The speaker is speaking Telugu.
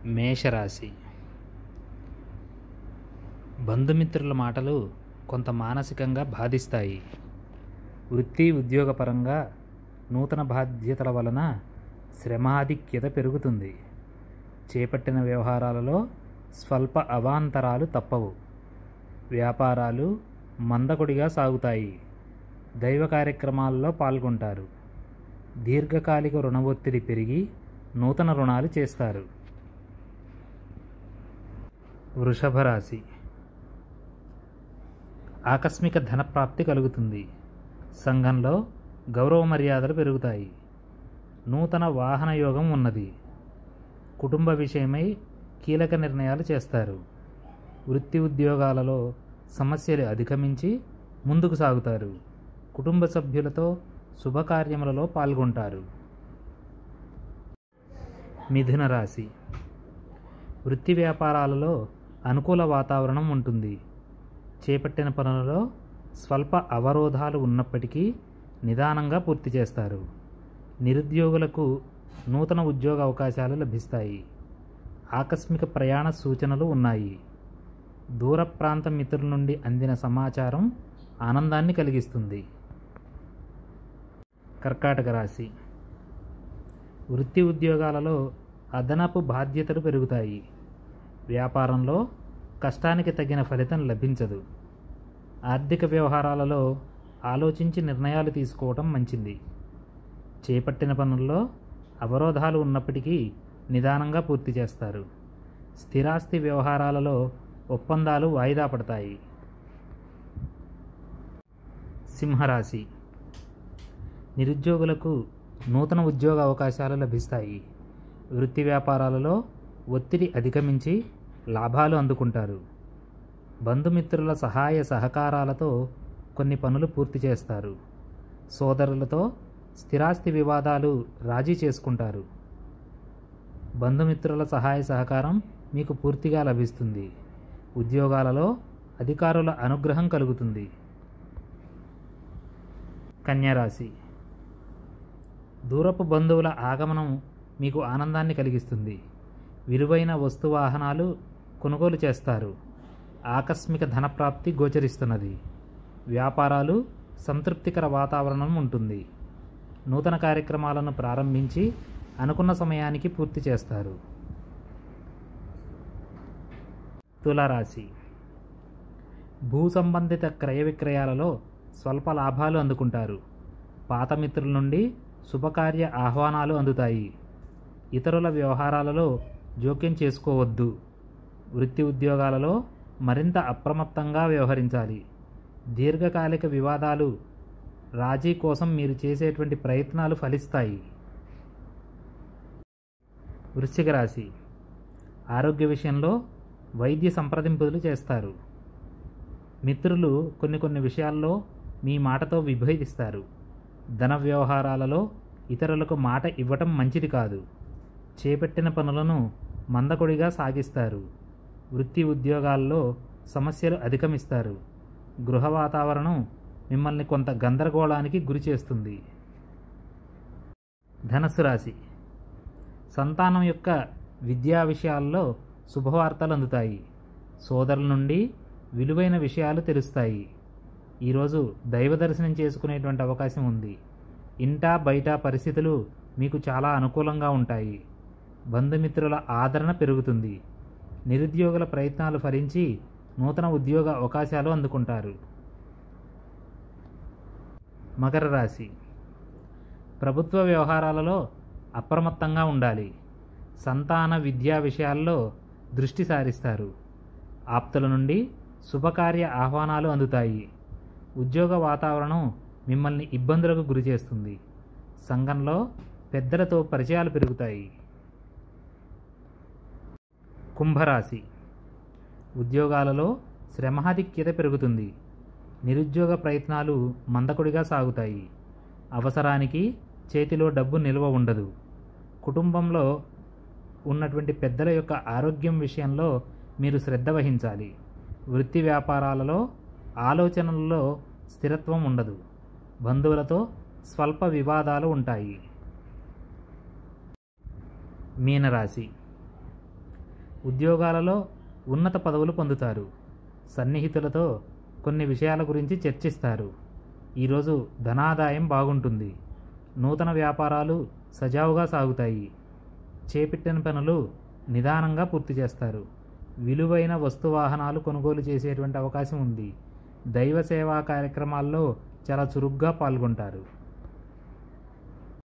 మేషరాశి బంధుమిత్రుల మాటలు కొంత మానసికంగా బాధిస్తాయి వృత్తి ఉద్యోగపరంగా నూతన బాధ్యతల వలన శ్రమాధిక్యత పెరుగుతుంది చేపట్టిన వ్యవహారాలలో స్వల్ప అవాంతరాలు తప్పవు వ్యాపారాలు మందకొడిగా సాగుతాయి దైవ కార్యక్రమాల్లో పాల్గొంటారు దీర్ఘకాలిక రుణ ఒత్తిడి పెరిగి నూతన రుణాలు చేస్తారు వృషభ రాశి ఆకస్మిక ధనప్రాప్తి కలుగుతుంది సంఘంలో గౌరవ మర్యాదలు పెరుగుతాయి నూతన వాహన యోగం ఉన్నది కుటుంబ విషయమై కీలక నిర్ణయాలు చేస్తారు వృత్తి ఉద్యోగాలలో సమస్యలు అధిగమించి ముందుకు సాగుతారు కుటుంబ సభ్యులతో శుభకార్యములలో పాల్గొంటారు మిథున రాశి వృత్తి వ్యాపారాలలో అనుకూల వాతావరణం ఉంటుంది చేపట్టిన పనులలో స్వల్ప అవరోధాలు ఉన్నప్పటికీ నిదానంగా పూర్తి చేస్తారు నిరుద్యోగులకు నూతన ఉద్యోగ అవకాశాలు లభిస్తాయి ఆకస్మిక ప్రయాణ సూచనలు ఉన్నాయి దూర ప్రాంత మిత్రుల నుండి అందిన సమాచారం ఆనందాన్ని కలిగిస్తుంది కర్కాటక రాశి వృత్తి ఉద్యోగాలలో అదనపు బాధ్యతలు పెరుగుతాయి వ్యాపారంలో కష్టానికి తగిన ఫలితం లభించదు ఆర్థిక వ్యవహారాలలో ఆలోచించి నిర్ణయాలు తీసుకోవటం మంచిది చేపట్టిన పనుల్లో అవరోధాలు ఉన్నప్పటికీ నిదానంగా పూర్తి చేస్తారు స్థిరాస్తి వ్యవహారాలలో ఒప్పందాలు వాయిదా పడతాయి సింహరాశి నిరుద్యోగులకు నూతన ఉద్యోగ అవకాశాలు లభిస్తాయి వృత్తి వ్యాపారాలలో ఒత్తిడి అధిగమించి లాభాలు అందుకుంటారు బంధుమిత్రుల సహాయ సహకారాలతో కొన్ని పనులు పూర్తి చేస్తారు సోదరులతో స్థిరాస్తి వివాదాలు రాజీ చేసుకుంటారు బంధుమిత్రుల సహాయ సహకారం మీకు పూర్తిగా లభిస్తుంది ఉద్యోగాలలో అధికారుల అనుగ్రహం కలుగుతుంది కన్యరాశి దూరపు బంధువుల ఆగమనం మీకు ఆనందాన్ని కలిగిస్తుంది విలువైన వస్తు వాహనాలు కొనుగోలు చేస్తారు ఆకస్మిక ధనప్రాప్తి గోచరిస్తున్నది వ్యాపారాలు సంతృప్తికర వాతావరణం ఉంటుంది నూతన కార్యక్రమాలను ప్రారంభించి అనుకున్న సమయానికి పూర్తి చేస్తారు తులారాశి భూ సంబంధిత క్రయ విక్రయాలలో స్వల్ప లాభాలు అందుకుంటారు పాత మిత్రుల నుండి శుభకార్య ఆహ్వానాలు అందుతాయి ఇతరుల వ్యవహారాలలో జోక్యం చేసుకోవద్దు వృత్తి ఉద్యోగాలలో మరింత అప్రమత్తంగా వ్యవహరించాలి దీర్ఘకాలిక వివాదాలు రాజీ కోసం మీరు చేసేటువంటి ప్రయత్నాలు ఫలిస్తాయి వృశ్చిక రాశి ఆరోగ్య విషయంలో వైద్య సంప్రదింపులు చేస్తారు మిత్రులు కొన్ని కొన్ని విషయాల్లో మీ మాటతో విభేదిస్తారు ధన వ్యవహారాలలో ఇతరులకు మాట ఇవ్వటం మంచిది కాదు చేపట్టిన పనులను మందకొడిగా సాగిస్తారు వృత్తి ఉద్యోగాల్లో సమస్యలు అధిగమిస్తారు గృహ వాతావరణం మిమ్మల్ని కొంత గందరగోళానికి గురి చేస్తుంది ధనస్సు రాశి సంతానం యొక్క విద్యా విషయాల్లో శుభవార్తలు అందుతాయి సోదరుల నుండి విలువైన విషయాలు తెలుస్తాయి ఈరోజు దైవ దర్శనం చేసుకునేటువంటి అవకాశం ఉంది ఇంటా బయట పరిస్థితులు మీకు చాలా అనుకూలంగా ఉంటాయి బంధుమిత్రుల ఆదరణ పెరుగుతుంది నిరుద్యోగుల ప్రయత్నాలు ఫలించి నూతన ఉద్యోగ అవకాశాలు అందుకుంటారు మకర రాశి ప్రభుత్వ వ్యవహారాలలో అప్రమత్తంగా ఉండాలి సంతాన విద్యా విషయాల్లో దృష్టి సారిస్తారు ఆప్తుల నుండి శుభకార్య ఆహ్వానాలు అందుతాయి ఉద్యోగ వాతావరణం మిమ్మల్ని ఇబ్బందులకు గురి చేస్తుంది సంఘంలో పెద్దలతో పరిచయాలు పెరుగుతాయి కుంభరాశి ఉద్యోగాలలో శ్రమాధిక్యత పెరుగుతుంది నిరుద్యోగ ప్రయత్నాలు మందకొడిగా సాగుతాయి అవసరానికి చేతిలో డబ్బు నిల్వ ఉండదు కుటుంబంలో ఉన్నటువంటి పెద్దల యొక్క ఆరోగ్యం విషయంలో మీరు శ్రద్ధ వహించాలి వృత్తి వ్యాపారాలలో ఆలోచనలలో స్థిరత్వం ఉండదు బంధువులతో స్వల్ప వివాదాలు ఉంటాయి మీనరాశి ఉద్యోగాలలో ఉన్నత పదవులు పొందుతారు సన్నిహితులతో కొన్ని విషయాల గురించి చర్చిస్తారు ఈరోజు ధనాదాయం బాగుంటుంది నూతన వ్యాపారాలు సజావుగా సాగుతాయి చేపట్టిన పనులు నిదానంగా పూర్తి చేస్తారు విలువైన వస్తు వాహనాలు కొనుగోలు చేసేటువంటి అవకాశం ఉంది దైవ సేవా కార్యక్రమాల్లో చాలా చురుగ్గా పాల్గొంటారు